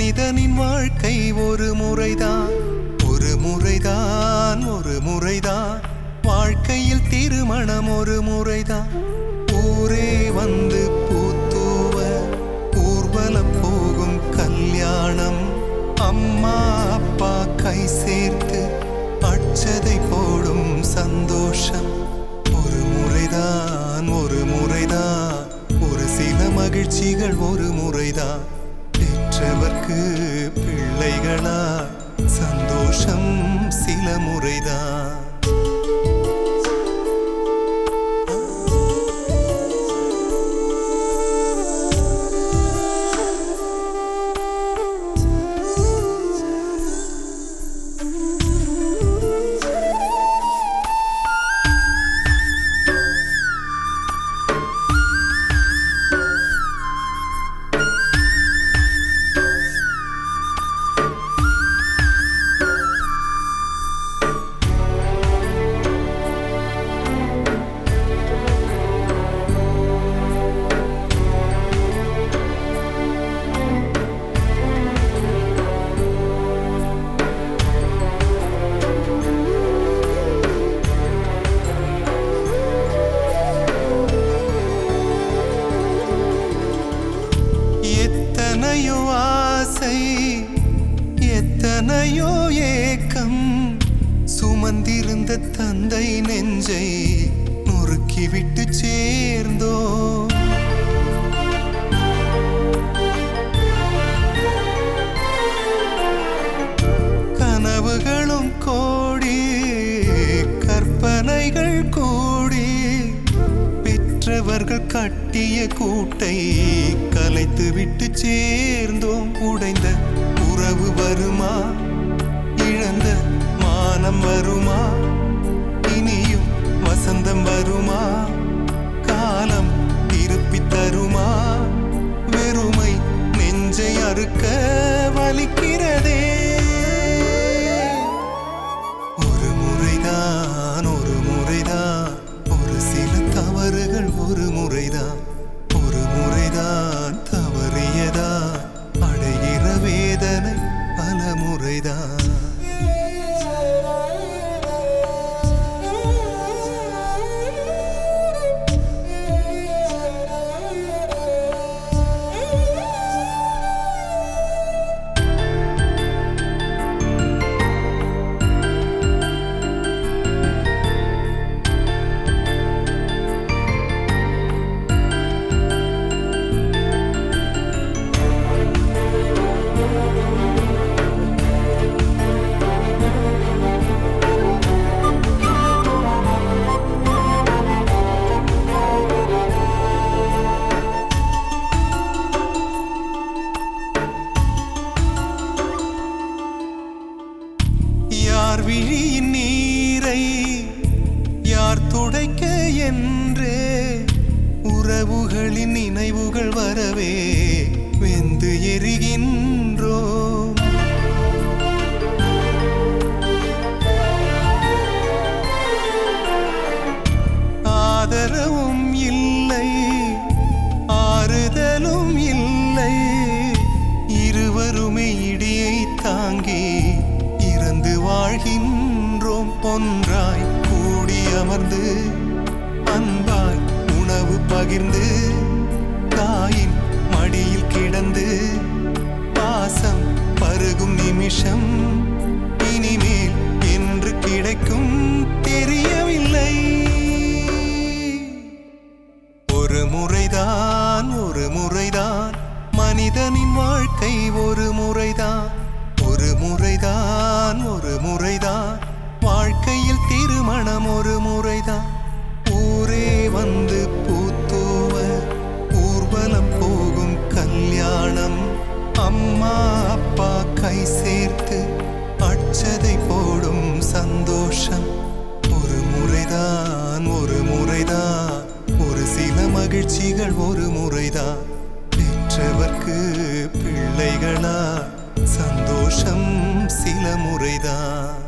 மனிதனின் வாழ்க்கை ஒரு முறைதான் ஒரு முறைதான் ஒரு முறைதான் வாழ்க்கையில் திருமணம் ஒரு முறைதான் ஊரே வந்து பூத்தூவ ஊர்வலம் போகும் கல்யாணம் அம்மா அப்பா கை சேர்த்து அட்சதை போடும் சந்தோஷம் ஒரு முறைதான் ஒரு முறைதான் ஒரு சில மகிழ்ச்சிகள் ஒரு முறைதான் பெற்றவர்க்கு பிள்ளைகளா சந்தோஷம் சில முறைதான் எத்தனையோ ஆசை எத்தனையோ ஏக்கம் சுமந்திருந்த தந்தை நெஞ்சை நொறுக்கிவிட்டு சேர்ந்தோ கனவுகளும் கோடி கற்பனைகள் கூடி பெற்றவர்கள் கட்டிய கூட்டை கலைத்து விட்டு சேர்ந்தோம் உடைந்த உறவு வருமா இழந்த மானம் வருமா இனியும் வசந்தம் வருமா காலம் திருப்பி தருமா வெறுமை நெஞ்சை அறுக்க வலிக்கிறதே ஒரு முறைதான் ஒரு முறைதான் ஒரு சில தவறுகள் ஒரு முறைதான் ஒரு முறைதான் தவறியதா அடைகிற வேதனை பல முறைதான் யார் விழியின் நீரை யார் துடைக்க என்றே உறவுகளின் நினைவுகள் வரவே வெந்து எரிகின்றோம் ஆதரவும் இல்லை ஆறுதலும் இல்லை இருவருமே இடியை தாங்கி இறந்து வாழ்கின்றோம் ஒன்றாய் கூடி அமர்ந்து அன்பாய் உணவு பகிர்ந்து தாயின் மடியில் கிடந்து பாசம் பருகும் நிமிஷம் இனிமேல் என்று கிடைக்கும் தெரியவில்லை ஒரு முறைதான் ஒரு முறைதான் மனிதனின் வாழ்க்கை ஒரு முறைதான் ஒரு முறைதான் ஒரு முறைதான் வாழ்க்கையில் திருமணம் ஒரு முறைதான் ஊரே வந்து பூத்தூவ ஊர்வலம் போகும் கல்யாணம் அம்மா அப்பா கை சேர்த்து அட்சதை போடும் சந்தோஷம் ஒரு முறைதான் ஒரு முறைதான் ஒரு சில மகிழ்ச்சிகள் ஒரு முறைதான் பெற்றவர்க்கு பிள்ளைகளா சந்தோஷம் சில முறைதான்